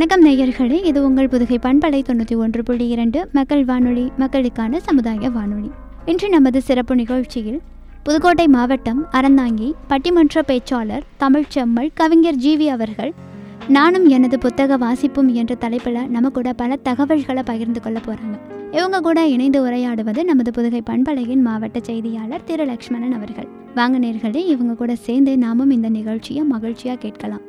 வணக்கம் நேயர்களே இது உங்கள் புதுகை பண்பலை தொண்ணூற்றி ஒன்று புள்ளி இரண்டு மக்கள் வானொலி மக்களுக்கான சமுதாய வானொலி இன்று நமது சிறப்பு நிகழ்ச்சியில் புதுக்கோட்டை மாவட்டம் அறந்தாங்கி பட்டிமன்ற பேச்சாளர் தமிழ்ச்செம்மல் கவிஞர் ஜிவி அவர்கள் நானும் எனது புத்தக வாசிப்பும் என்ற தலைப்பில் நம்ம கூட பல தகவல்களை பகிர்ந்து கொள்ள போகிறாங்க இவங்க கூட இணைந்து உரையாடுவது நமது புதுகை பண்பலையின் மாவட்ட செய்தியாளர் திரு லக்ஷ்மணன் அவர்கள் வாங்க நேர்களே இவங்க கூட சேர்ந்து நாமும் இந்த நிகழ்ச்சியை மகிழ்ச்சியாக கேட்கலாம்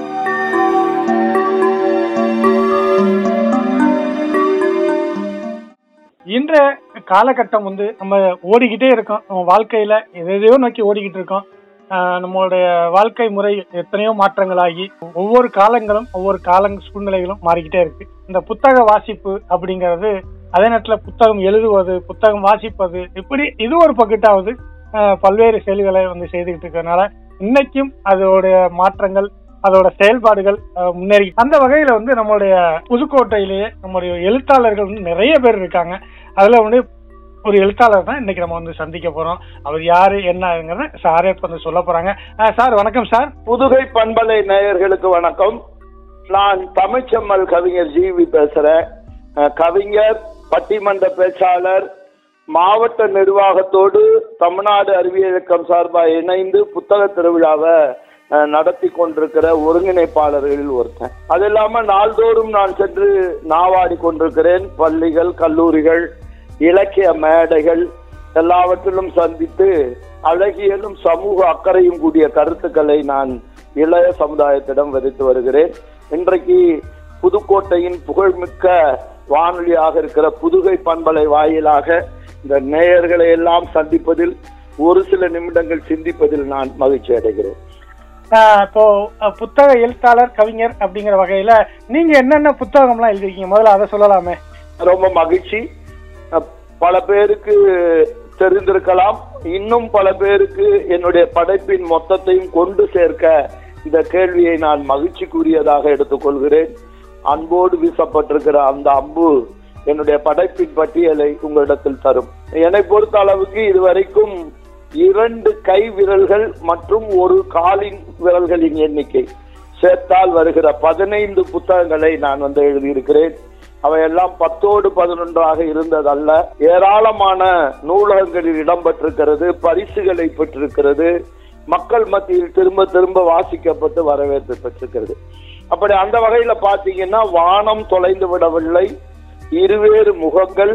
இன்றைய காலகட்டம் வந்து நம்ம ஓடிக்கிட்டே இருக்கோம் நம்ம வாழ்க்கையில எதையோ நோக்கி ஓடிக்கிட்டு இருக்கோம் ஆஹ் நம்மளுடைய வாழ்க்கை முறை எத்தனையோ மாற்றங்களாகி ஒவ்வொரு காலங்களும் ஒவ்வொரு கால சூழ்நிலைகளும் மாறிக்கிட்டே இருக்கு இந்த புத்தக வாசிப்பு அப்படிங்கிறது அதே நேரத்துல புத்தகம் எழுதுவது புத்தகம் வாசிப்பது இப்படி இது ஒரு பக்கெட்டாவது ஆஹ் பல்வேறு செயல்களை வந்து செய்துக்கிட்டு இருக்கறனால இன்னைக்கும் அதோடைய மாற்றங்கள் அதோட செயல்பாடுகள் ஆஹ் முன்னேறி அந்த வகையில வந்து நம்மளுடைய புதுக்கோட்டையிலேயே நம்முடைய எழுத்தாளர்கள் வந்து நிறைய பேர் இருக்காங்க அதுல வந்து ஒரு எழுத்தாளர் தான் இன்னைக்கு நம்ம வந்து சந்திக்க போறோம் அவர் யாரு என்னங்கிறத சாரே இப்ப வந்து சொல்ல போறாங்க ஆஹ் சார் வணக்கம் சார் புதுகை பண்பலை நேயர்களுக்கு வணக்கம் நான் தமிழ்ச்செம்மல் கவிஞர் ஜிவி பேசுறேன் அஹ் கவிஞர் பட்டிமன்ற பேச்சாளர் மாவட்ட நிர்வாகத்தோடு தமிழ்நாடு அறிவியல் இயக்கம் சார்பாக இணைந்து புத்தக திருவிழாவை அஹ், நடத்தி கொண்டிருக்கிற ஒருங்கிணைப்பாளர்களில் ஒருத்தன் அது இல்லாம நாள்தோறும் நான் சென்று நாவாடி கொண்டிருக்கிறேன் பள்ளிகள் கல்லூரிகள் இலக்கிய மேடைகள் எல்லாவற்றிலும் சந்தித்து அழகியலும் சமூக அக்கறையும் கூடிய கருத்துக்களை நான் இளைய சமுதாயத்திடம் விதைத்து வருகிறேன் இன்றைக்கு புதுக்கோட்டையின் புகழ்மிக்க வானொலியாக இருக்கிற புதுகை பண்பலை வாயிலாக இந்த நேயர்களை எல்லாம் சந்திப்பதில் ஒரு சில நிமிடங்கள் சிந்திப்பதில் நான் மகிழ்ச்சி அடைகிறேன் ஆஹ் இப்போ அஹ் புத்தக எழுத்தாளர் கவிஞர் அப்படிங்கிற வகையில நீங்க என்னென்ன புத்தகம்லாம் எழுதிருக்கீங்க முதல்ல அதை சொல்லலாமே ரொம்ப மகிழ்ச்சி அஹ் பல பேருக்கு தெரிந்திருக்கலாம் இன்னும் பல பேருக்கு என்னுடைய படைப்பின் மொத்தத்தையும் கொண்டு சேர்க்க இந்த கேள்வியை நான் மகிழ்ச்சிக்குரியதாக எடுத்துக்கொள்கிறேன் அன்போடு வீசப்பட்டிருக்கிற அந்த அம்பு என்னுடைய படைப்பின் பட்டியலை உங்களிடத்தில் தரும் என்னை பொறுத்த அளவுக்கு இதுவரைக்கும் இரண்டு கை விரல்கள் மற்றும் ஒரு காலின் விரல்களின் எண்ணிக்கை சேர்த்தால் வருகிற பதினைந்து புத்தகங்களை நான் வந்து எழுதியிருக்கிறேன் அவையெல்லாம் பத்தோடு பதினொன்றாக இருந்ததல்ல ஏராளமான நூலகங்களில் இடம்பெற்றிருக்கிறது பரிசுகளை பெற்றிருக்கிறது மக்கள் மத்தியில் திரும்ப திரும்ப வாசிக்கப்பட்டு வரவேற்பு பெற்றிருக்கிறது அப்படி அந்த வகையில பாத்தீங்கன்னா வானம் தொலைந்து விடவில்லை இருவேறு முகங்கள்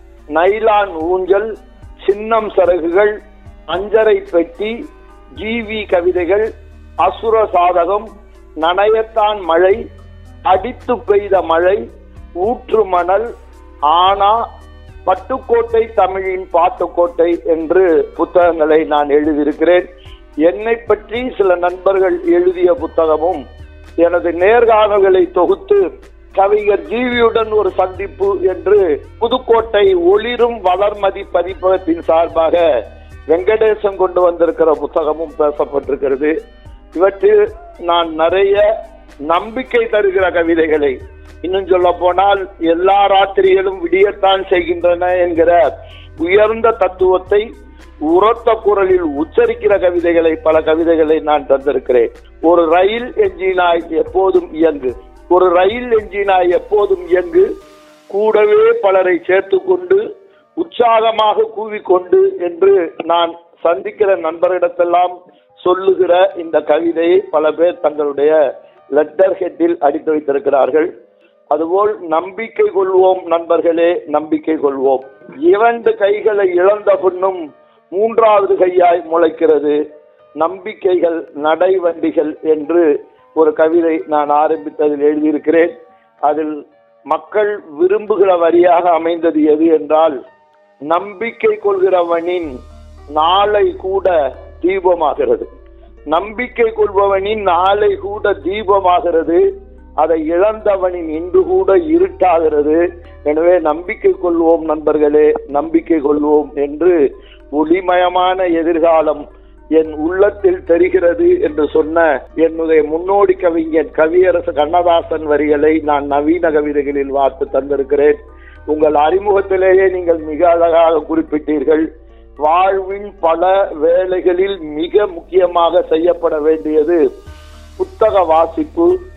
நைலான் ஊஞ்சல் சின்னம் சரகுகள் அஞ்சரை பெட்டி ஜிவி கவிதைகள் அசுர சாதகம் நனையத்தான் மழை அடித்து பெய்த மழை ஊற்று மணல் ஆனா பட்டுக்கோட்டை தமிழின் பாட்டுக்கோட்டை என்று புத்தகங்களை நான் எழுதியிருக்கிறேன் என்னை பற்றி சில நண்பர்கள் எழுதிய புத்தகமும் எனது நேர்காணல்களை தொகுத்து கவிஞர் ஜீவியுடன் ஒரு சந்திப்பு என்று புதுக்கோட்டை ஒளிரும் வளர்மதி பதிப்பகத்தின் சார்பாக வெங்கடேசன் கொண்டு வந்திருக்கிற புத்தகமும் பேசப்பட்டிருக்கிறது இவற்றில் நான் நிறைய நம்பிக்கை தருகிற கவிதைகளை இன்னும் சொல்ல போனால் எல்லா ராத்திரிகளும் விடியத்தான் செய்கின்றன என்கிற உயர்ந்த தத்துவத்தை உரத்த குரலில் உச்சரிக்கிற கவிதைகளை பல கவிதைகளை நான் தந்திருக்கிறேன் ஒரு ரயில் என்ஜினாய் எப்போதும் இயங்கு ஒரு ரயில் என்ஜினாய் எப்போதும் இயங்கு கூடவே பலரை சேர்த்து கொண்டு உற்சாகமாக கூவிக்கொண்டு என்று நான் சந்திக்கிற நண்பரிடத்தெல்லாம் சொல்லுகிற இந்த கவிதையை பல பேர் தங்களுடைய லெட்டர் ஹெட்டில் அடித்து வைத்திருக்கிறார்கள் அதுபோல் நம்பிக்கை கொள்வோம் நண்பர்களே நம்பிக்கை கொள்வோம் இரண்டு கைகளை இழந்த பின்னும் மூன்றாவது கையாய் முளைக்கிறது நம்பிக்கைகள் நடைவண்டிகள் என்று ஒரு கவிதை நான் ஆரம்பித்ததில் எழுதியிருக்கிறேன் அதில் மக்கள் விரும்புகிற வரியாக அமைந்தது எது என்றால் நம்பிக்கை கொள்கிறவனின் நாளை கூட தீபமாகிறது நம்பிக்கை கொள்பவனின் நாளை கூட தீபமாகிறது அதை இழந்தவனின் இன்று கூட இருட்டாகிறது எனவே நம்பிக்கை கொள்வோம் நண்பர்களே நம்பிக்கை கொள்வோம் என்று ஒளிமயமான எதிர்காலம் என் உள்ளத்தில் தெரிகிறது என்று சொன்ன என்னுடைய முன்னோடி கவிஞன் கவியரசு கண்ணதாசன் வரிகளை நான் நவீன கவிதைகளில் வார்த்து தந்திருக்கிறேன் உங்கள் அறிமுகத்திலேயே நீங்கள் மிக அழகாக குறிப்பிட்டீர்கள் வாழ்வின் பல வேலைகளில் மிக முக்கியமாக செய்யப்பட வேண்டியது புத்தக வாசிப்பு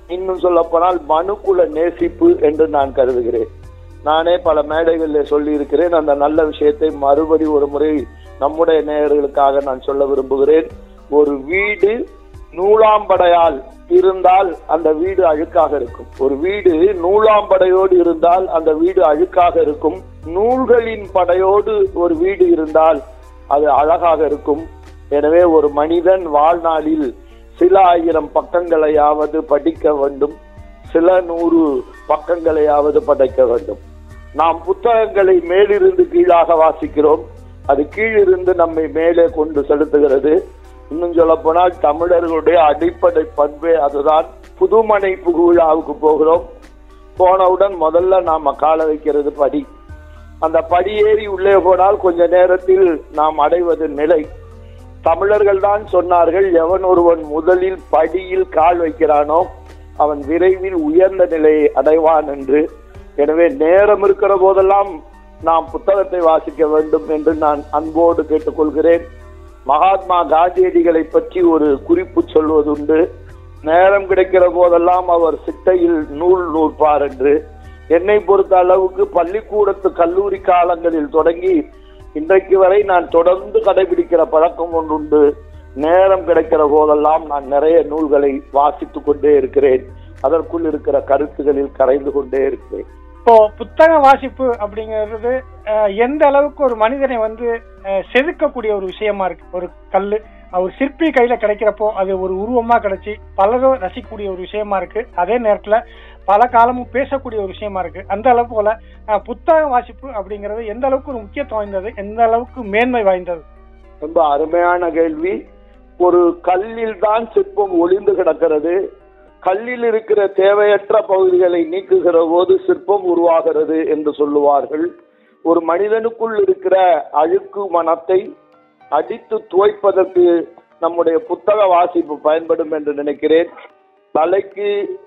இன்னும் சொல்ல போனால் மனுக்குல நேசிப்பு என்று நான் கருதுகிறேன் நானே பல மேடைகளில் சொல்லி இருக்கிறேன் அந்த நல்ல விஷயத்தை மறுபடி ஒரு முறை நம்முடைய நேயர்களுக்காக நான் சொல்ல விரும்புகிறேன் ஒரு வீடு நூலாம்படையால் இருந்தால் அந்த வீடு அழுக்காக இருக்கும் ஒரு வீடு நூலாம்படையோடு இருந்தால் அந்த வீடு அழுக்காக இருக்கும் நூல்களின் படையோடு ஒரு வீடு இருந்தால் அது அழகாக இருக்கும் எனவே ஒரு மனிதன் வாழ்நாளில் சில ஆயிரம் பக்கங்களையாவது படிக்க வேண்டும் சில நூறு பக்கங்களையாவது படிக்க வேண்டும் நாம் புத்தகங்களை மேலிருந்து கீழாக வாசிக்கிறோம் அது கீழிருந்து நம்மை மேலே கொண்டு செலுத்துகிறது இன்னும் சொல்ல போனால் தமிழர்களுடைய அடிப்படை பண்பே அதுதான் புதுமனை புகுவிழாவுக்கு போகிறோம் போனவுடன் முதல்ல நாம கால வைக்கிறது படி அந்த படியேறி உள்ளே போனால் கொஞ்ச நேரத்தில் நாம் அடைவது நிலை தமிழர்கள் தான் சொன்னார்கள் எவன் ஒருவன் முதலில் படியில் கால் வைக்கிறானோ அவன் விரைவில் உயர்ந்த நிலையை அடைவான் என்று எனவே நேரம் இருக்கிற போதெல்லாம் நாம் புத்தகத்தை வாசிக்க வேண்டும் என்று நான் அன்போடு கேட்டுக்கொள்கிறேன் மகாத்மா காந்தியடிகளை பற்றி ஒரு குறிப்பு சொல்வதுண்டு நேரம் கிடைக்கிற போதெல்லாம் அவர் சிட்டையில் நூல் நூற்பார் என்று என்னை பொறுத்த அளவுக்கு பள்ளிக்கூடத்து கல்லூரி காலங்களில் தொடங்கி இன்றைக்கு வரை நான் தொடர்ந்து கடைபிடிக்கிற பழக்கம் ஒன்றுண்டு நேரம் கிடைக்கிற போதெல்லாம் நான் நிறைய நூல்களை வாசித்துக் கொண்டே இருக்கிறேன் அதற்குள் இருக்கிற கருத்துகளில் கரைந்து கொண்டே இருக்கிறேன் இப்போ புத்தக வாசிப்பு அப்படிங்கிறது அஹ், எந்த அளவுக்கு ஒரு மனிதனை வந்து அஹ், செதுக்கக்கூடிய ஒரு விஷயமா இருக்கு ஒரு கல்லு ஒரு சிற்பி கையில கிடைக்கிறப்போ அது ஒரு உருவமா கிடைச்சி பலரும் ரசிக்கக்கூடிய ஒரு விஷயமா இருக்கு அதே நேரத்துல பல காலமும் பேசக்கூடிய ஒரு விஷயமா இருக்கு அந்த அளவு போல அஹ், புத்தக வாசிப்பு அப்படிங்கிறது எந்த அளவுக்கு ஒரு முக்கியத்துவம் வாய்ந்தது எந்த அளவுக்கு மேன்மை வாய்ந்தது ரொம்ப அருமையான கேள்வி ஒரு கல்லில் தான் சிற்பம் ஒளிந்து கிடக்கிறது கல்லில் இருக்கிற தேவையற்ற பகுதிகளை நீக்குகிற போது சிற்பம் உருவாகிறது என்று சொல்லுவார்கள் ஒரு மனிதனுக்குள் இருக்கிற அழுக்கு மனத்தை அடித்து துவைப்பதற்கு நம்முடைய புத்தக வாசிப்பு பயன்படும் என்று நினைக்கிறேன் தலைக்கு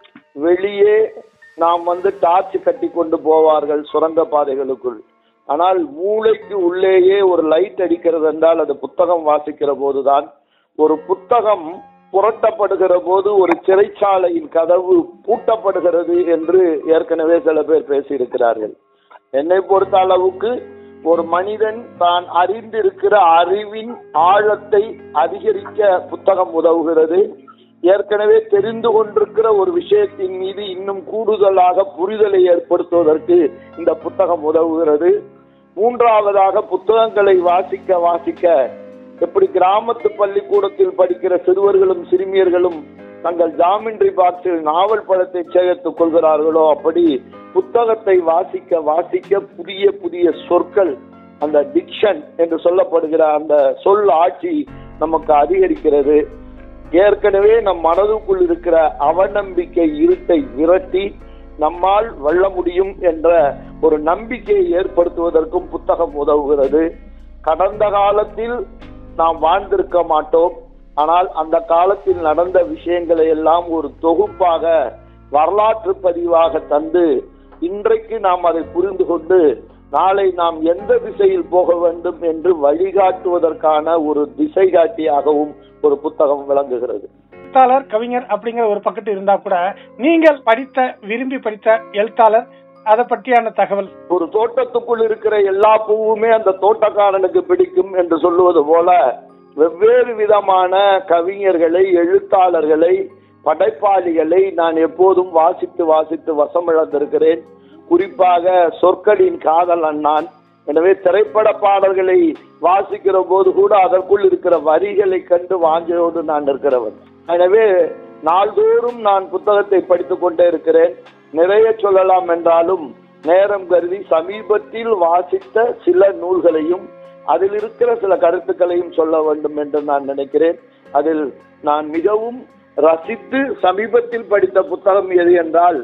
வெளியே நாம் வந்து டார்ச் கட்டி கொண்டு போவார்கள் சுரங்க பாதைகளுக்குள் ஆனால் மூளைக்கு உள்ளேயே ஒரு லைட் அடிக்கிறது என்றால் அது புத்தகம் வாசிக்கிற போதுதான் ஒரு புத்தகம் புரட்டப்படுகிற போது ஒரு சிறைச்சாலையின் கதவு பூட்டப்படுகிறது என்று ஏற்கனவே சில பேர் பேசியிருக்கிறார்கள் என்னை பொறுத்த அளவுக்கு ஒரு மனிதன் தான் அறிந்திருக்கிற அறிவின் ஆழத்தை அதிகரிக்க புத்தகம் உதவுகிறது ஏற்கனவே தெரிந்து கொண்டிருக்கிற ஒரு விஷயத்தின் மீது இன்னும் கூடுதலாக புரிதலை ஏற்படுத்துவதற்கு இந்த புத்தகம் உதவுகிறது மூன்றாவதாக புத்தகங்களை வாசிக்க வாசிக்க எப்படி கிராமத்து பள்ளிக்கூடத்தில் படிக்கிற சிறுவர்களும் சிறுமியர்களும் தங்கள் ஜாமின்ரி பாக்ஸில் நாவல் பழத்தை சேகரித்துக் கொள்கிறார்களோ அப்படி புத்தகத்தை வாசிக்க வாசிக்க புதிய புதிய சொற்கள் அந்த டிக்ஷன் என்று சொல்லப்படுகிற அந்த சொல் ஆட்சி நமக்கு அதிகரிக்கிறது ஏற்கனவே நம் மனதுக்குள் இருக்கிற அவநம்பிக்கை இருட்டை விரட்டி நம்மால் வெல்ல முடியும் என்ற ஒரு நம்பிக்கையை ஏற்படுத்துவதற்கும் புத்தகம் உதவுகிறது கடந்த காலத்தில் நாம் வாழ்ந்திருக்க மாட்டோம் ஆனால் அந்த காலத்தில் நடந்த விஷயங்களை எல்லாம் ஒரு தொகுப்பாக வரலாற்று பதிவாக தந்து இன்றைக்கு நாம் அதை புரிந்து கொண்டு நாளை நாம் எந்த திசையில் போக வேண்டும் என்று வழிகாட்டுவதற்கான ஒரு திசை காட்டியாகவும் ஒரு புத்தகம் விளங்குகிறது எழுத்தாளர் கவிஞர் அப்படிங்கிற ஒரு பக்கத்து இருந்தா கூட நீங்கள் படித்த விரும்பி படித்த எழுத்தாளர் அதை பற்றியான தகவல் ஒரு தோட்டத்துக்குள் இருக்கிற எல்லா பூவுமே அந்த தோட்டக்காரனுக்கு பிடிக்கும் என்று சொல்லுவது போல வெவ்வேறு விதமான கவிஞர்களை எழுத்தாளர்களை படைப்பாளிகளை நான் எப்போதும் வாசித்து வாசித்து வசமிழந்திருக்கிறேன் குறிப்பாக சொற்களின் காதல் அண்ணான் எனவே திரைப்பட பாடல்களை வாசிக்கிற போது கூட அதற்குள் இருக்கிற வரிகளை கண்டு வாஞ்சையோடு நான் இருக்கிறவன் எனவே நாள்தோறும் நான் புத்தகத்தை படித்துக் கொண்டே இருக்கிறேன் நிறைய சொல்லலாம் என்றாலும் நேரம் கருதி சமீபத்தில் வாசித்த சில நூல்களையும் அதில் இருக்கிற சில கருத்துக்களையும் சொல்ல வேண்டும் என்று நான் நினைக்கிறேன் அதில் நான் மிகவும் ரசித்து சமீபத்தில் படித்த புத்தகம் எது என்றால்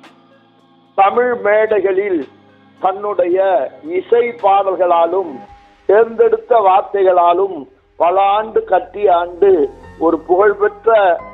தமிழ் மேடைகளில் தன்னுடைய இசை பாடல்களாலும் தேர்ந்தெடுத்த வார்த்தைகளாலும் பல ஆண்டு கட்டிய ஆண்டு ஒரு புகழ்பெற்ற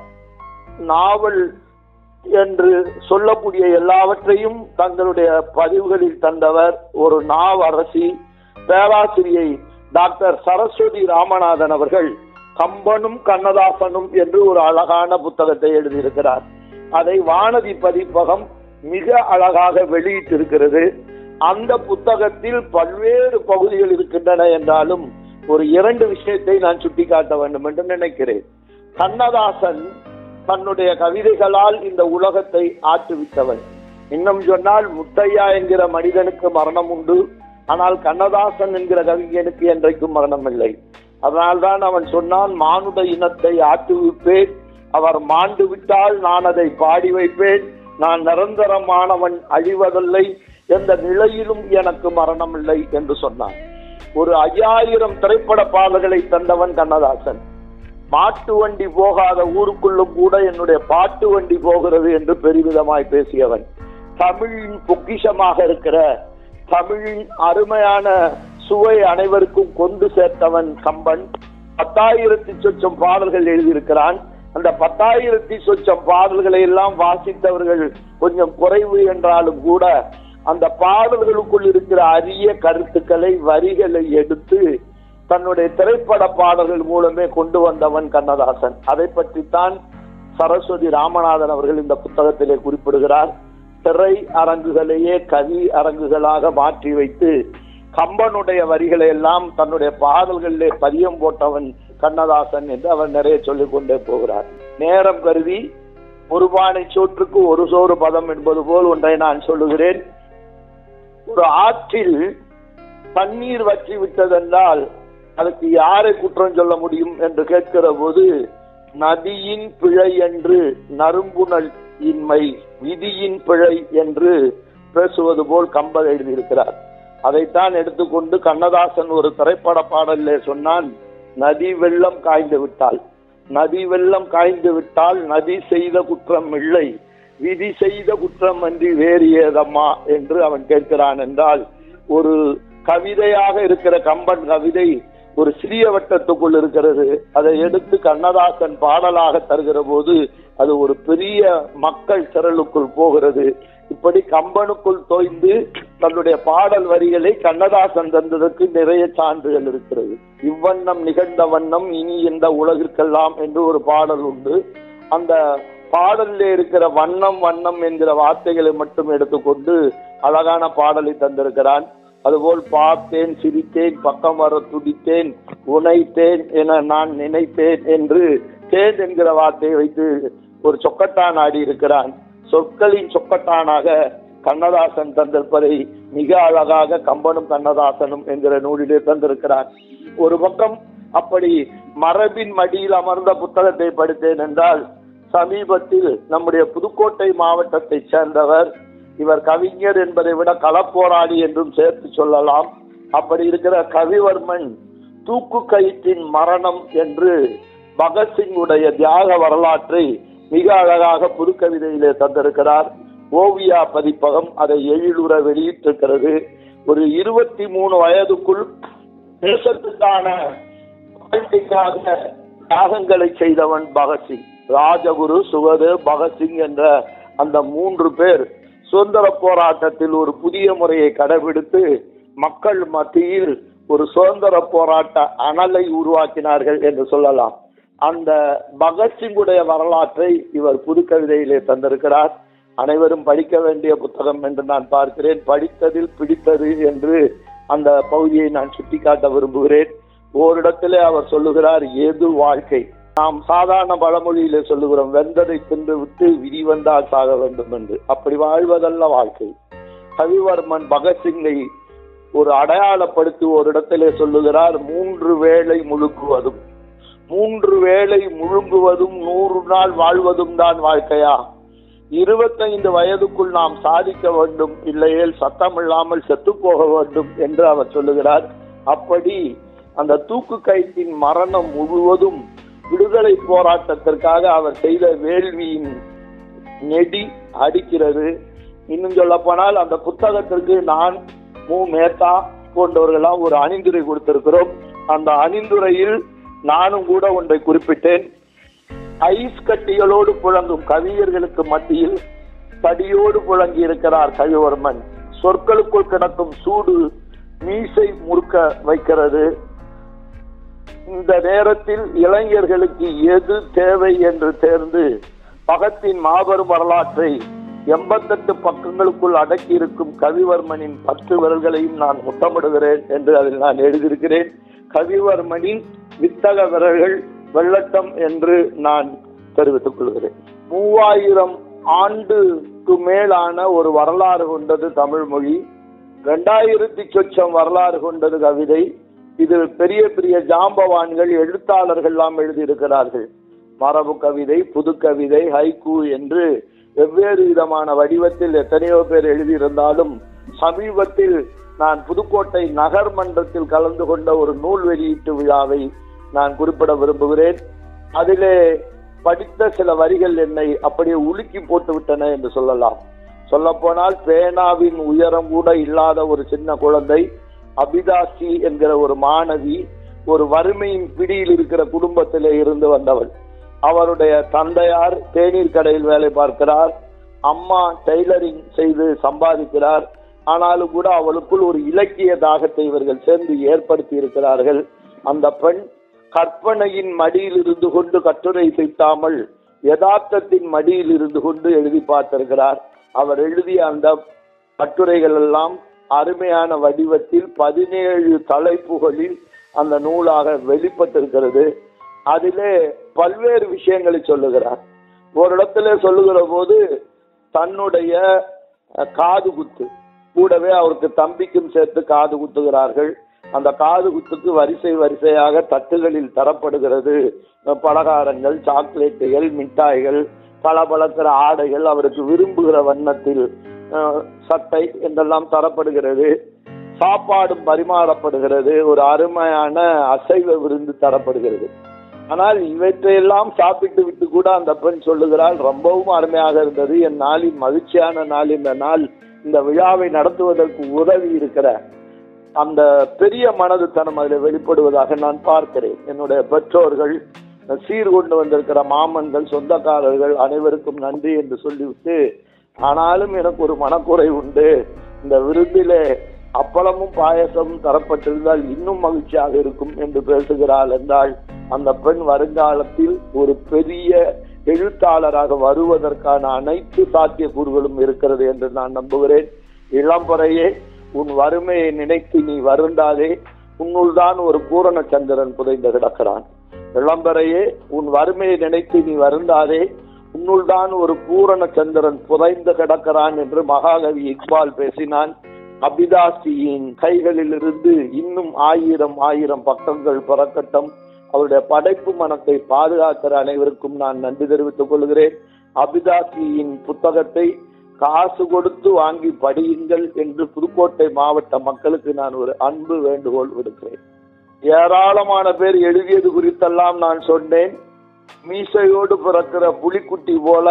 நாவல் என்று சொல்லக்கூடிய எல்லாவற்றையும் தங்களுடைய பதிவுகளில் தந்தவர் ஒரு நாவரசி பேராசிரியை டாக்டர் சரஸ்வதி ராமநாதன் அவர்கள் கம்பனும் கண்ணதாசனும் என்று ஒரு அழகான புத்தகத்தை எழுதியிருக்கிறார் அதை வானதி பதிப்பகம் மிக அழகாக வெளியிட்டிருக்கிறது அந்த புத்தகத்தில் பல்வேறு பகுதிகள் இருக்கின்றன என்றாலும் ஒரு இரண்டு விஷயத்தை நான் சுட்டிக்காட்ட வேண்டும் என்று நினைக்கிறேன் கண்ணதாசன் தன்னுடைய கவிதைகளால் இந்த உலகத்தை ஆற்றுவித்தவன் இன்னும் சொன்னால் முத்தையா என்கிற மனிதனுக்கு மரணம் உண்டு ஆனால் கண்ணதாசன் என்கிற கவிஞனுக்கு என்றைக்கும் மரணம் இல்லை அதனால்தான் அவன் சொன்னான் மானுட இனத்தை ஆட்டுவிப்பேன் அவர் மாண்டு விட்டால் நான் அதை பாடி வைப்பேன் நான் நிரந்தரமானவன் அழிவதில்லை எந்த நிலையிலும் எனக்கு மரணம் இல்லை என்று சொன்னான் ஒரு ஐயாயிரம் திரைப்பட பாடல்களை தந்தவன் கண்ணதாசன் மாட்டு வண்டி போகாத ஊருக்குள்ளும் கூட என்னுடைய பாட்டு வண்டி போகிறது என்று பெருமிதமாய் பேசியவன் தமிழின் பொக்கிஷமாக இருக்கிற தமிழின் அருமையான சுவை அனைவருக்கும் கொண்டு சேர்த்தவன் கம்பன் பத்தாயிரத்தி சொச்சம் பாடல்கள் எழுதியிருக்கிறான் அந்த பத்தாயிரத்தி சொச்சம் பாடல்களை எல்லாம் வாசித்தவர்கள் கொஞ்சம் குறைவு என்றாலும் கூட அந்த பாடல்களுக்குள் இருக்கிற அரிய கருத்துக்களை வரிகளை எடுத்து தன்னுடைய திரைப்பட பாடல்கள் மூலமே கொண்டு வந்தவன் கண்ணதாசன் அதை பற்றித்தான் சரஸ்வதி ராமநாதன் அவர்கள் இந்த புத்தகத்திலே குறிப்பிடுகிறார் திரை அரங்குகளையே கவி அரங்குகளாக மாற்றி வைத்து கம்பனுடைய வரிகளை எல்லாம் தன்னுடைய பாடல்களிலே பதியம் போட்டவன் கண்ணதாசன் என்று அவர் நிறைய சொல்லிக் கொண்டே போகிறார் நேரம் கருதி ஒரு பானை சோற்றுக்கு ஒரு சோறு பதம் என்பது போல் ஒன்றை நான் சொல்லுகிறேன் ஒரு ஆற்றில் தண்ணீர் வற்றி விட்டதென்றால் அதுக்கு யாரை குற்றம் சொல்ல முடியும் என்று கேட்கிற போது நதியின் பிழை என்று நறும்புணல் இன்மை விதியின் பிழை என்று பேசுவது போல் கம்பர் எழுதியிருக்கிறார் அதைத்தான் எடுத்துக்கொண்டு கண்ணதாசன் ஒரு திரைப்பட பாடலிலே சொன்னான் நதி வெள்ளம் காய்ந்து விட்டால் நதி வெள்ளம் காய்ந்து விட்டால் நதி செய்த குற்றம் இல்லை விதி செய்த குற்றம் அன்றி வேறு ஏதம்மா என்று அவன் கேட்கிறான் என்றால் ஒரு கவிதையாக இருக்கிற கம்பன் கவிதை ஒரு சிறிய வட்டத்துக்குள் இருக்கிறது அதை எடுத்து கண்ணதாசன் பாடலாக தருகிற போது அது ஒரு பெரிய மக்கள் திரளுக்குள் போகிறது இப்படி கம்பனுக்குள் தோய்ந்து தன்னுடைய பாடல் வரிகளை கண்ணதாசன் தந்ததற்கு நிறைய சான்றுகள் இருக்கிறது இவ்வண்ணம் நிகழ்ந்த வண்ணம் இனி இந்த உலகிற்கெல்லாம் என்று ஒரு பாடல் உண்டு அந்த பாடலில் இருக்கிற வண்ணம் வண்ணம் என்கிற வார்த்தைகளை மட்டும் எடுத்துக்கொண்டு அழகான பாடலை தந்திருக்கிறான் அதுபோல் பார்த்தேன் சிரித்தேன் பக்கம் வர துடித்தேன் உனைத்தேன் என நான் நினைத்தேன் என்று தேன் என்கிற வார்த்தையை வைத்து ஒரு சொக்கட்டான் ஆடி இருக்கிறான் சொற்களின் சொக்கட்டானாக கண்ணதாசன் தந்திருப்பதை மிக அழகாக கம்பனும் கண்ணதாசனும் என்கிற நூலிலே தந்திருக்கிறார் ஒரு பக்கம் அப்படி மரபின் மடியில் அமர்ந்த புத்தகத்தை படித்தேன் என்றால் சமீபத்தில் நம்முடைய புதுக்கோட்டை மாவட்டத்தை சேர்ந்தவர் இவர் கவிஞர் என்பதை விட களப்போராளி என்றும் சேர்த்து சொல்லலாம் அப்படி இருக்கிற கவிவர்மன் தூக்கு கயிற்றின் மரணம் என்று பகத்சிங்குடைய தியாக வரலாற்றை மிக அழகாக புதுக்கவிதையிலே தந்திருக்கிறார் ஓவியா பதிப்பகம் அதை எழிலுற வெளியிட்டிருக்கிறது ஒரு இருபத்தி மூணு வயதுக்குள் தேசத்துக்கான வாழ்க்கைக்காக தியாகங்களை செய்தவன் பகத்சிங் ராஜகுரு சுகதேவ் பகத்சிங் என்ற அந்த மூன்று பேர் சுதந்திர போராட்டத்தில் ஒரு புதிய முறையை கடைபிடித்து மக்கள் மத்தியில் ஒரு சுதந்திர போராட்ட அனலை உருவாக்கினார்கள் என்று சொல்லலாம் அந்த பகத்சிங்குடைய வரலாற்றை இவர் புதுக்கவிதையிலே தந்திருக்கிறார் அனைவரும் படிக்க வேண்டிய புத்தகம் என்று நான் பார்க்கிறேன் படித்ததில் பிடித்தது என்று அந்த பகுதியை நான் சுட்டிக்காட்ட விரும்புகிறேன் ஓரிடத்திலே அவர் சொல்லுகிறார் எது வாழ்க்கை நாம் சாதாரண பழமொழியிலே சொல்லுகிறோம் வெந்ததை தின்று விட்டு விதி வந்தால் சாக வேண்டும் என்று அப்படி வாழ்வதல்ல வாழ்க்கை கவிவர்மன் பகத்சிங்கை ஒரு அடையாளப்படுத்தி ஒரு இடத்திலே சொல்லுகிறார் மூன்று வேளை முழுக்குவதும் மூன்று வேளை முழுங்குவதும் நூறு நாள் வாழ்வதும் தான் வாழ்க்கையா இருபத்தைந்து வயதுக்குள் நாம் சாதிக்க வேண்டும் இல்லையேல் சத்தமில்லாமல் செத்து போக வேண்டும் என்று அவர் சொல்லுகிறார் அப்படி அந்த தூக்கு கயிற்றின் மரணம் முழுவதும் விடுதலை போராட்டத்திற்காக அவர் செய்த வேள்வியின் நெடி அடிக்கிறது இன்னும் சொல்ல போனால் அந்த புத்தகத்திற்கு நான் மு மேத்தா போன்றவர்களாம் ஒரு அணிந்துரை கொடுத்திருக்கிறோம் அந்த அணிந்துரையில் நானும் கூட ஒன்றை குறிப்பிட்டேன் ஐஸ் கட்டிகளோடு புழங்கும் கவிஞர்களுக்கு மத்தியில் தடியோடு புழங்கி இருக்கிறார் கவிவர்மன் சொற்களுக்குள் கிடக்கும் சூடு மீசை முறுக்க வைக்கிறது இந்த நேரத்தில் இளைஞர்களுக்கு எது தேவை என்று தேர்ந்து பகத்தின் மாபெரும் வரலாற்றை எண்பத்தெட்டு பக்கங்களுக்குள் அடக்கி இருக்கும் கவிவர்மனின் பத்து விரல்களையும் நான் முத்தமிடுகிறேன் என்று அதில் நான் எழுதியிருக்கிறேன் கவிவர்மனின் வித்தக விரல்கள் வெள்ளட்டம் என்று நான் தெரிவித்துக் கொள்கிறேன் மூவாயிரம் ஆண்டுக்கு மேலான ஒரு வரலாறு கொண்டது தமிழ் மொழி ரெண்டாயிரத்தி சொச்சம் வரலாறு கொண்டது கவிதை இது பெரிய பெரிய ஜாம்பவான்கள் எழுத்தாளர்கள் எல்லாம் எழுதியிருக்கிறார்கள் மரபு கவிதை புது கவிதை ஹைக்கூ என்று வெவ்வேறு விதமான வடிவத்தில் எத்தனையோ பேர் எழுதியிருந்தாலும் சமீபத்தில் நான் புதுக்கோட்டை நகர் மன்றத்தில் கலந்து கொண்ட ஒரு நூல் வெளியீட்டு விழாவை நான் குறிப்பிட விரும்புகிறேன் அதிலே படித்த சில வரிகள் என்னை அப்படியே உலுக்கி போட்டு விட்டன என்று சொல்லலாம் சொல்ல போனால் பேனாவின் உயரம் கூட இல்லாத ஒரு சின்ன குழந்தை அபிதாசி என்கிற ஒரு மாணவி ஒரு வறுமையின் பிடியில் இருக்கிற குடும்பத்திலே இருந்து வந்தவள் அவருடைய தந்தையார் தேநீர் கடையில் வேலை பார்க்கிறார் அம்மா டெய்லரிங் செய்து சம்பாதிக்கிறார் ஆனாலும் கூட அவளுக்குள் ஒரு இலக்கிய தாகத்தை இவர்கள் சேர்ந்து ஏற்படுத்தி இருக்கிறார்கள் அந்த பெண் கற்பனையின் மடியில் இருந்து கொண்டு கட்டுரை செய்தாமல் யதார்த்தத்தின் மடியில் இருந்து கொண்டு எழுதி பார்த்திருக்கிறார் அவர் எழுதிய அந்த கட்டுரைகள் எல்லாம் அருமையான வடிவத்தில் பதினேழு தலைப்புகளில் அந்த நூலாக வெளிப்பட்டிருக்கிறது அதிலே பல்வேறு விஷயங்களை சொல்லுகிறார் ஒரு இடத்துல சொல்லுகிற போது தன்னுடைய அஹ், காது குத்து கூடவே அவருக்கு தம்பிக்கும் சேர்த்து காது குத்துகிறார்கள் அந்த காது குத்துக்கு வரிசை வரிசையாக தட்டுகளில் தரப்படுகிறது அஹ், பலகாரங்கள் சாக்லேட்டுகள் மிட்டாய்கள் பளபளக்கிற ஆடைகள் அவருக்கு விரும்புகிற வண்ணத்தில் அஹ், சட்டை என்றெல்லாம் தரப்படுகிறது சாப்பாடும் பரிமாறப்படுகிறது ஒரு அருமையான அசைவ விருந்து தரப்படுகிறது ஆனால் இவற்றையெல்லாம் சாப்பிட்டு விட்டு கூட அந்த பெண் சொல்லுகிறாள் ரொம்பவும் அருமையாக இருந்தது என் நாளின் மகிழ்ச்சியான நாள் இந்த நாள் இந்த விழாவை நடத்துவதற்கு உதவி இருக்கிற அந்த பெரிய மனதுத்தனம் அதில் வெளிப்படுவதாக நான் பார்க்கிறேன் என்னுடைய பெற்றோர்கள் சீர் கொண்டு வந்திருக்கிற மாமன்கள் சொந்தக்காரர்கள் அனைவருக்கும் நன்றி என்று சொல்லிவிட்டு ஆனாலும் எனக்கு ஒரு மனக்குறை உண்டு இந்த விருந்திலே அப்பளமும் பாயசமும் தரப்பட்டிருந்தால் இன்னும் மகிழ்ச்சியாக இருக்கும் என்று பேசுகிறாள் என்றால் அந்த பெண் வருங்காலத்தில் ஒரு பெரிய எழுத்தாளராக வருவதற்கான அனைத்து சாத்தியக்கூறுகளும் இருக்கிறது என்று நான் நம்புகிறேன் இளம்பறையே உன் வறுமையை நினைத்து நீ வருந்தாதே உன்னுள் தான் ஒரு பூரண சந்திரன் புதைந்து கிடக்கிறான் இளம்பறையே உன் வறுமையை நினைத்து நீ வருந்தாதே உன்னுள் தான் ஒரு பூரண சந்திரன் புதைந்து கிடக்கிறான் என்று மகாகவி இக்பால் பேசினான் அபிதாசியின் கைகளில் இருந்து இன்னும் ஆயிரம் ஆயிரம் பக்கங்கள் பிறக்கட்டும் அவருடைய படைப்பு மனத்தை பாதுகாக்கிற அனைவருக்கும் நான் நன்றி தெரிவித்துக் கொள்கிறேன் அபிதாசியின் புத்தகத்தை காசு கொடுத்து வாங்கி படியுங்கள் என்று புதுக்கோட்டை மாவட்ட மக்களுக்கு நான் ஒரு அன்பு வேண்டுகோள் விடுக்கிறேன் ஏராளமான பேர் எழுதியது குறித்தெல்லாம் நான் சொன்னேன் மீசையோடு பிறக்கிற புலிக்குட்டி போல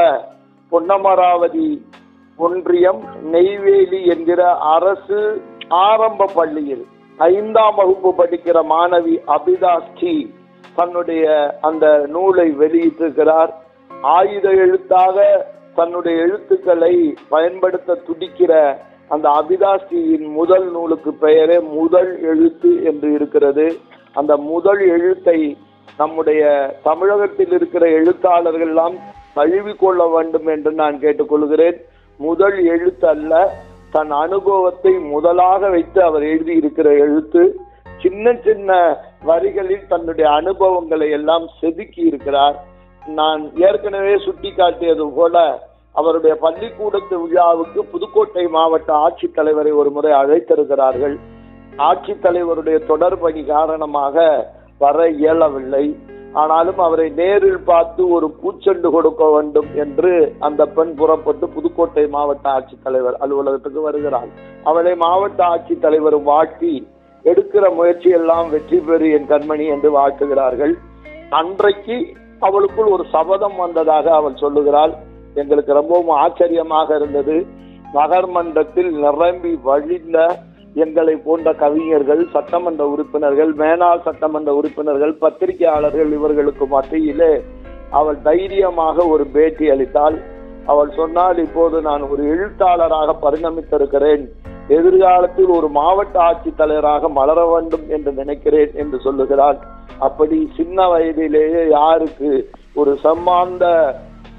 பொன்னமராவதி ஒன்றியம் நெய்வேலி என்கிற அரசு ஆரம்ப பள்ளியில் ஐந்தாம் வகுப்பு படிக்கிற மாணவி அபிதாஸ்டி தன்னுடைய அந்த நூலை வெளியிட்டிருக்கிறார் ஆயுத எழுத்தாக தன்னுடைய எழுத்துக்களை பயன்படுத்த துடிக்கிற அந்த அபிதாஸ்டியின் முதல் நூலுக்கு பெயரே முதல் எழுத்து என்று இருக்கிறது அந்த முதல் எழுத்தை நம்முடைய தமிழகத்தில் இருக்கிற எழுத்தாளர்கள் எல்லாம் தழுவிக்கொள்ள வேண்டும் என்று நான் கேட்டுக்கொள்கிறேன் முதல் எழுத்து அல்ல தன் அனுபவத்தை முதலாக வைத்து அவர் எழுதியிருக்கிற எழுத்து சின்ன சின்ன வரிகளில் தன்னுடைய அனுபவங்களை எல்லாம் செதுக்கி இருக்கிறார் நான் ஏற்கனவே சுட்டி காட்டியது போல அவருடைய பள்ளிக்கூடத்து விழாவுக்கு புதுக்கோட்டை மாவட்ட ஆட்சித்தலைவரை ஒரு முறை அழைத்திருக்கிறார்கள் ஆட்சித்தலைவருடைய தொடர்பணி காரணமாக வர இயலவில்லை ஆனாலும் அவரை நேரில் பார்த்து ஒரு பூச்செண்டு கொடுக்க வேண்டும் என்று அந்த பெண் புறப்பட்டு புதுக்கோட்டை மாவட்ட ஆட்சித்தலைவர் அலுவலகத்துக்கு வருகிறாள் அவளை மாவட்ட ஆட்சித்தலைவர் வாழ்த்தி எடுக்கிற முயற்சி எல்லாம் வெற்றி பெறு என் கண்மணி என்று வாழ்த்துகிறார்கள் அன்றைக்கு அவளுக்குள் ஒரு சபதம் வந்ததாக அவள் சொல்லுகிறாள் எங்களுக்கு ரொம்பவும் ஆச்சரியமாக இருந்தது நகர்மன்றத்தில் நிரம்பி வழிந்த எங்களை போன்ற கவிஞர்கள் சட்டமன்ற உறுப்பினர்கள் மேனாள் சட்டமன்ற உறுப்பினர்கள் பத்திரிகையாளர்கள் இவர்களுக்கு மத்தியிலே அவள் தைரியமாக ஒரு பேட்டி அளித்தாள் அவள் சொன்னால் இப்போது நான் ஒரு எழுத்தாளராக பரிணமித்திருக்கிறேன் எதிர்காலத்தில் ஒரு மாவட்ட ஆட்சித்தலைவராக மலர வேண்டும் என்று நினைக்கிறேன் என்று சொல்லுகிறாள் அப்படி சின்ன வயதிலேயே யாருக்கு ஒரு சம்மாந்த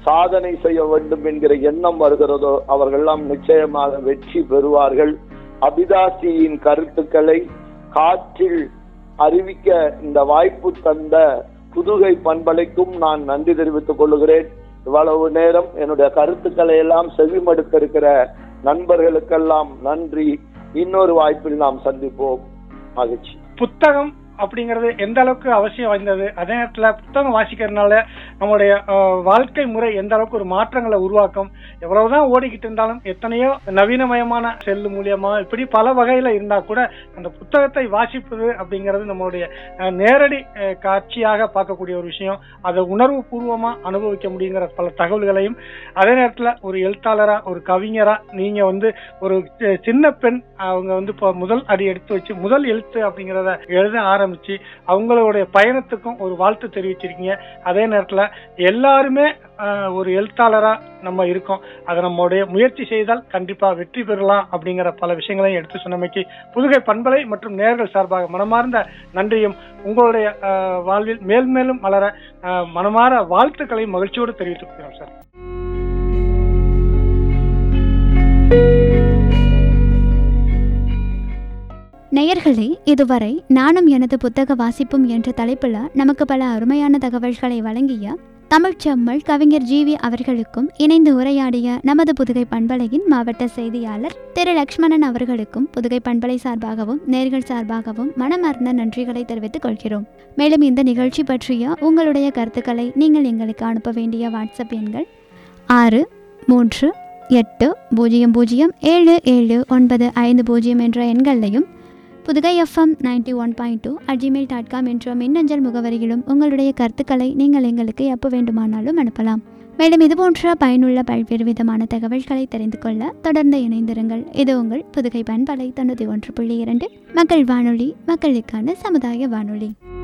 சாதனை செய்ய வேண்டும் என்கிற எண்ணம் வருகிறதோ அவர்களெல்லாம் நிச்சயமாக வெற்றி பெறுவார்கள் அபிதாசியின் கருத்துக்களை காற்றில் அறிவிக்க இந்த வாய்ப்பு தந்த புதுகை பண்பலைக்கும் நான் நன்றி தெரிவித்துக் கொள்கிறேன் இவ்வளவு நேரம் என்னுடைய கருத்துக்களை எல்லாம் செவிமடுத்திருக்கிற நண்பர்களுக்கெல்லாம் நன்றி இன்னொரு வாய்ப்பில் நாம் சந்திப்போம் மகிழ்ச்சி புத்தகம் அப்படிங்கிறது எந்த அளவுக்கு அவசியம் வாய்ந்தது அதே நேரத்தில் புத்தகம் வாசிக்கிறதுனால நம்மளுடைய அஹ், வாழ்க்கை முறை எந்த அளவுக்கு ஒரு மாற்றங்களை உருவாக்கும் எவ்வளவுதான் ஓடிக்கிட்டு இருந்தாலும் எத்தனையோ நவீனமயமான செல்லு மூலியமா இப்படி பல வகையில இருந்தா கூட அந்த புத்தகத்தை வாசிப்பது அப்படிங்கிறது நம்மளுடைய அஹ், நேரடி அஹ், காட்சியாக பார்க்கக்கூடிய ஒரு விஷயம் அதை உணர்வு பூர்வமா அனுபவிக்க முடியுங்கிற பல தகவல்களையும் அதே நேரத்துல ஒரு எழுத்தாளரா ஒரு கவிஞரா நீங்க வந்து ஒரு சி- சின்ன பெண் அவங்க வந்து இப்போ முதல் அடி எடுத்து வச்சு முதல் எழுத்து அப்படிங்கிறத எழுத ஆரம்பிச்சு அவங்களுடைய பயணத்துக்கும் ஒரு வாழ்த்து தெரிவிச்சிருக்கீங்க அதே நேரத்துல எல்லாருமே ஆஹ், ஒரு எழுத்தாளரா நம்ம இருக்கோம் அதை நம்மளுடைய முயற்சி செய்தால் கண்டிப்பா வெற்றி பெறலாம் அப்படிங்கிற பல விஷயங்களையும் எடுத்து சொன்னமைக்கு புதுகை பண்பலை மற்றும் நேர்கள் சார்பாக மனமார்ந்த நன்றியும் உங்களுடைய ஆஹ், வாழ்வில் மேல் மேலும் மலர ஆஹ், மனமார வாழ்த்துக்களையும் மகிழ்ச்சியோடு தெரிவித்துக் கொள்கிறோம் சார் நேயர்களே இதுவரை நானும் எனது புத்தக வாசிப்பும் என்ற தலைப்பில் நமக்கு பல அருமையான தகவல்களை வழங்கிய தமிழ்ச்செம்மல் கவிஞர் ஜிவி அவர்களுக்கும் இணைந்து உரையாடிய நமது புதுகை பண்பலையின் மாவட்ட செய்தியாளர் திரு லக்ஷ்மணன் அவர்களுக்கும் புதுகை பண்பலை சார்பாகவும் நேர்கள் சார்பாகவும் மனமார்ந்த நன்றிகளை தெரிவித்துக் கொள்கிறோம் மேலும் இந்த நிகழ்ச்சி பற்றிய உங்களுடைய கருத்துக்களை நீங்கள் எங்களுக்கு அனுப்ப வேண்டிய வாட்ஸ்அப் எண்கள் ஆறு மூன்று எட்டு பூஜ்ஜியம் பூஜ்ஜியம் ஏழு ஏழு ஒன்பது ஐந்து பூஜ்ஜியம் என்ற எண்களையும் Pudugai FM ninety one point two at Gmail dot com என்ற மின்னஞ்சல் முகவரியிலும் உங்களுடைய கருத்துக்களை நீங்கள் எங்களுக்கு எப்போ வேண்டுமானாலும் அனுப்பலாம் மேலும் இதுபோன்ற பயனுள்ள பல்வேறு விதமான தகவல்களை தெரிந்து கொள்ள தொடர்ந்து இணைந்திருங்கள் இது உங்கள் புதுகை பண்பலை தொண்ணூற்றி ஒன்று புள்ளி இரண்டு மக்கள் வானொலி மக்களுக்கான சமுதாய வானொலி